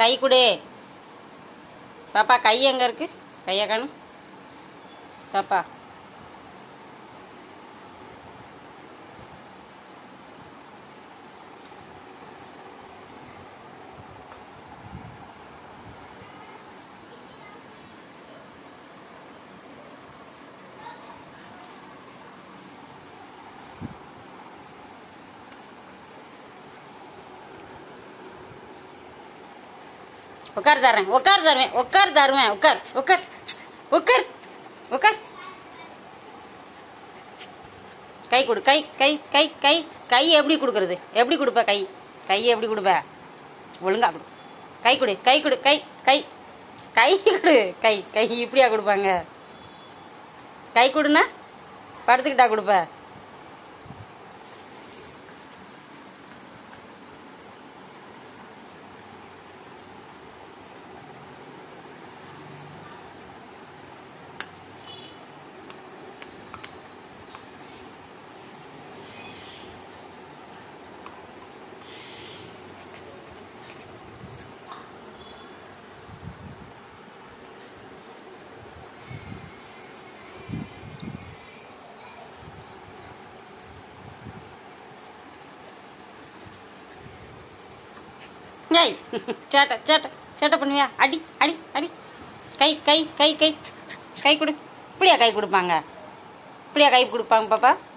கை கொடு பாப்பா கை எங்கே இருக்கு கையை காணும் பாப்பா உட்கார் தரேன் உட்கார் தருவேன் உட்கார் தருவேன் உட்கார் உட்கார் உட்கார் உட்கார் கை கொடு கை கை கை கை கை எப்படி கொடுக்கறது எப்படி கொடுப்ப கை கை எப்படி கொடுப்ப ஒழுங்கா கொடு கை கொடு கை கொடு கை கை கை கொடு கை கை இப்படியா கொடுப்பாங்க கை கொடுனா படுத்துக்கிட்டா கொடுப்ப ஏய் சேட்டை சேட்டை சேட்டை பண்ணுவியா அடி அடி அடி கை கை கை கை கை கொடு இப்படியா கை கொடுப்பாங்க இப்படியா கை கொடுப்பாங்க பாப்பா